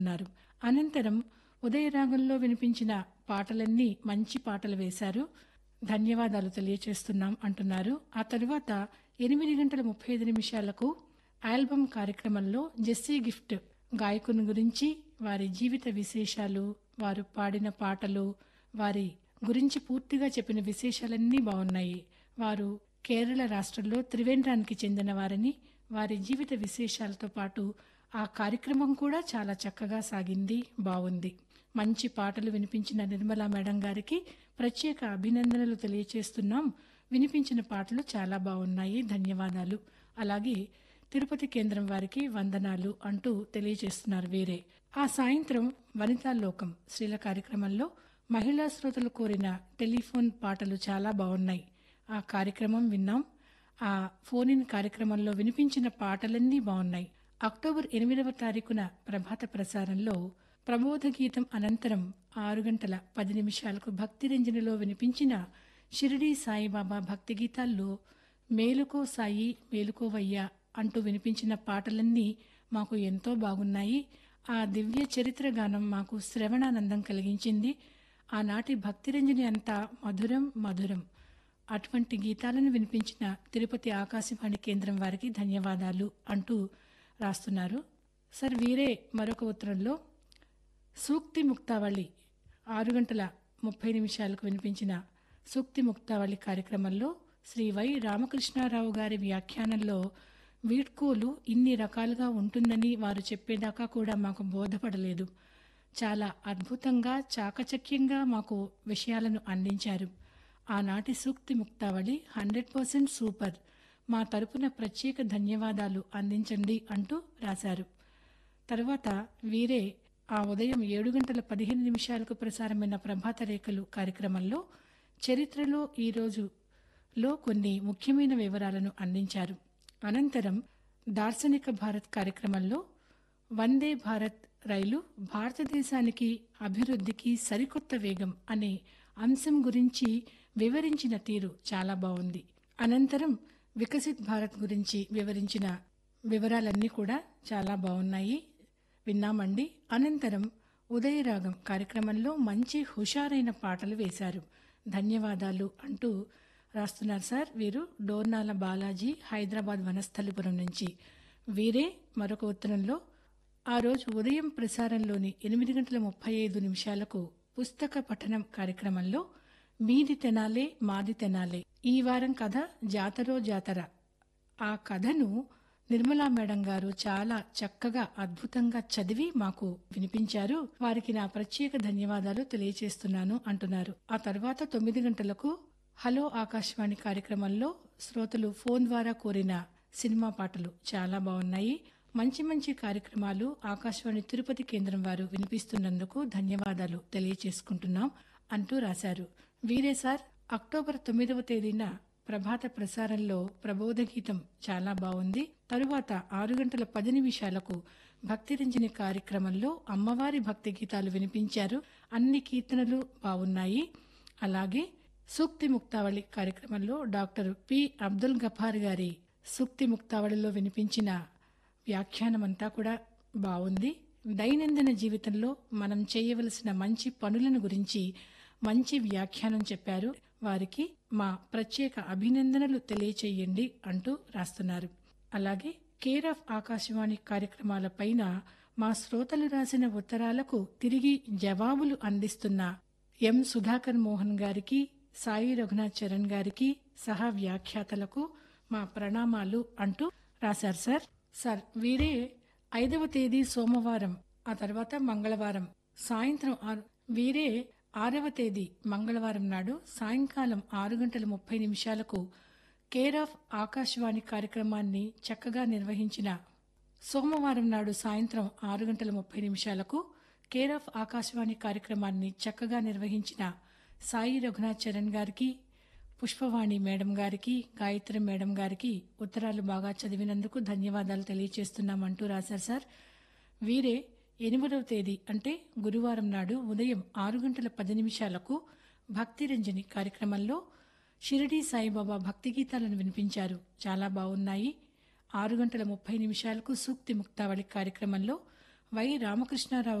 అన్నారు అనంతరం ఉదయరాగంలో వినిపించిన పాటలన్నీ మంచి పాటలు వేశారు ధన్యవాదాలు తెలియచేస్తున్నాం అంటున్నారు ఆ తరువాత ఎనిమిది గంటల ముప్పై ఐదు నిమిషాలకు ఆల్బమ్ కార్యక్రమంలో జెస్సీ గిఫ్ట్ గాయకుని గురించి వారి జీవిత విశేషాలు వారు పాడిన పాటలు వారి గురించి పూర్తిగా చెప్పిన విశేషాలన్నీ బాగున్నాయి వారు కేరళ రాష్ట్రంలో త్రివేంద్రానికి చెందిన వారని వారి జీవిత విశేషాలతో పాటు ఆ కార్యక్రమం కూడా చాలా చక్కగా సాగింది బాగుంది మంచి పాటలు వినిపించిన నిర్మలా మేడం గారికి ప్రత్యేక అభినందనలు తెలియచేస్తున్నాం వినిపించిన పాటలు చాలా బాగున్నాయి ధన్యవాదాలు అలాగే తిరుపతి కేంద్రం వారికి వందనాలు అంటూ తెలియజేస్తున్నారు వేరే ఆ సాయంత్రం వనితా లోకం స్త్రీల కార్యక్రమంలో మహిళా శ్రోతలు కోరిన టెలిఫోన్ పాటలు చాలా బాగున్నాయి ఆ కార్యక్రమం విన్నాం ఆ ఫోన్ ఇన్ కార్యక్రమంలో వినిపించిన పాటలన్నీ బాగున్నాయి అక్టోబర్ ఎనిమిదవ తారీఖున ప్రభాత ప్రసారంలో ప్రబోధ గీతం అనంతరం ఆరు గంటల పది నిమిషాలకు భక్తి రంజనిలో వినిపించిన షిరిడీ సాయిబాబా భక్తి గీతాల్లో మేలుకో సాయి మేలుకోవయ్యా అంటూ వినిపించిన పాటలన్నీ మాకు ఎంతో బాగున్నాయి ఆ దివ్య చరిత్ర గానం మాకు శ్రవణానందం కలిగించింది ఆనాటి భక్తిరంజని అంతా మధురం మధురం అటువంటి గీతాలను వినిపించిన తిరుపతి ఆకాశవాణి కేంద్రం వారికి ధన్యవాదాలు అంటూ రాస్తున్నారు సార్ వీరే మరొక ఉత్తరంలో సూక్తి ముక్తావళి ఆరు గంటల ముప్పై నిమిషాలకు వినిపించిన సూక్తి ముక్తావళి కార్యక్రమంలో శ్రీ వై రామకృష్ణారావు గారి వ్యాఖ్యానంలో వీడ్కోలు ఇన్ని రకాలుగా ఉంటుందని వారు చెప్పేదాకా కూడా మాకు బోధపడలేదు చాలా అద్భుతంగా చాకచక్యంగా మాకు విషయాలను అందించారు ఆనాటి సూక్తి ముక్తావళి హండ్రెడ్ పర్సెంట్ సూపర్ మా తరపున ప్రత్యేక ధన్యవాదాలు అందించండి అంటూ రాశారు తర్వాత వీరే ఆ ఉదయం ఏడు గంటల పదిహేను నిమిషాలకు ప్రసారమైన ప్రభాత రేఖలు కార్యక్రమంలో చరిత్రలో ఈరోజు లో కొన్ని ముఖ్యమైన వివరాలను అందించారు అనంతరం దార్శనిక భారత్ కార్యక్రమంలో వందే భారత్ రైలు భారతదేశానికి అభివృద్ధికి సరికొత్త వేగం అనే అంశం గురించి వివరించిన తీరు చాలా బాగుంది అనంతరం వికసిత్ భారత్ గురించి వివరించిన వివరాలన్నీ కూడా చాలా బాగున్నాయి విన్నామండి అనంతరం ఉదయరాగం కార్యక్రమంలో మంచి హుషారైన పాటలు వేశారు ధన్యవాదాలు అంటూ రాస్తున్నారు సార్ వీరు డోర్నాల బాలాజీ హైదరాబాద్ వనస్థలిపురం నుంచి వీరే మరొక ఉత్తరంలో ఆ రోజు ఉదయం ప్రసారంలోని ఎనిమిది గంటల ముప్పై ఐదు నిమిషాలకు పుస్తక పఠనం కార్యక్రమంలో మీది తెనాలే మాది తెనాలే ఈ వారం కథ జాతరో జాతర ఆ కథను నిర్మలా మేడం గారు చాలా చక్కగా అద్భుతంగా చదివి మాకు వినిపించారు వారికి నా ప్రత్యేక ధన్యవాదాలు తెలియజేస్తున్నాను అంటున్నారు ఆ తర్వాత తొమ్మిది గంటలకు హలో ఆకాశవాణి కార్యక్రమంలో శ్రోతలు ఫోన్ ద్వారా కోరిన సినిమా పాటలు చాలా బాగున్నాయి మంచి మంచి కార్యక్రమాలు ఆకాశవాణి తిరుపతి కేంద్రం వారు వినిపిస్తున్నందుకు ధన్యవాదాలు తెలియచేసుకుంటున్నాం అంటూ రాశారు వీరే సార్ అక్టోబర్ తొమ్మిదవ తేదీన ప్రభాత ప్రసారంలో ప్రబోధ గీతం చాలా బాగుంది తరువాత ఆరు గంటల పది నిమిషాలకు భక్తిరంజని కార్యక్రమంలో అమ్మవారి భక్తి గీతాలు వినిపించారు అన్ని కీర్తనలు బాగున్నాయి అలాగే సూక్తి ముక్తావళి కార్యక్రమంలో డాక్టర్ పి అబ్దుల్ గఫార్ గారి సూక్తి ముక్తావళిలో వినిపించిన వ్యాఖ్యానమంతా కూడా బాగుంది దైనందిన జీవితంలో మనం చేయవలసిన మంచి పనులను గురించి మంచి వ్యాఖ్యానం చెప్పారు వారికి మా ప్రత్యేక అభినందనలు తెలియచేయండి అంటూ రాస్తున్నారు అలాగే కేర్ ఆఫ్ ఆకాశవాణి కార్యక్రమాలపైన మా శ్రోతలు రాసిన ఉత్తరాలకు తిరిగి జవాబులు అందిస్తున్న ఎం సుధాకర్ మోహన్ గారికి సాయి రఘునాథ్ చరణ్ గారికి సహా వ్యాఖ్యాతలకు మా ప్రణామాలు అంటూ రాశారు సార్ సార్ వీరే ఐదవ తేదీ సోమవారం ఆ తర్వాత మంగళవారం సాయంత్రం ఆరు వీరే ఆరవ తేదీ మంగళవారం నాడు సాయంకాలం ఆరు గంటల ముప్పై నిమిషాలకు కేర్ ఆఫ్ ఆకాశవాణి కార్యక్రమాన్ని చక్కగా నిర్వహించిన సోమవారం నాడు సాయంత్రం ఆరు గంటల ముప్పై నిమిషాలకు కేర్ ఆఫ్ ఆకాశవాణి కార్యక్రమాన్ని చక్కగా నిర్వహించిన సాయి రఘునాథ్ చరణ్ గారికి పుష్పవాణి మేడం గారికి గాయత్రి మేడం గారికి ఉత్తరాలు బాగా చదివినందుకు ధన్యవాదాలు తెలియజేస్తున్నామంటూ రాశారు సార్ వీరే ఎనిమిదవ తేదీ అంటే గురువారం నాడు ఉదయం ఆరు గంటల పది నిమిషాలకు భక్తిరంజని కార్యక్రమంలో షిరిడీ సాయిబాబా భక్తి గీతాలను వినిపించారు చాలా బాగున్నాయి ఆరు గంటల ముప్పై నిమిషాలకు సూక్తి ముక్తావళి కార్యక్రమంలో వై రామకృష్ణారావు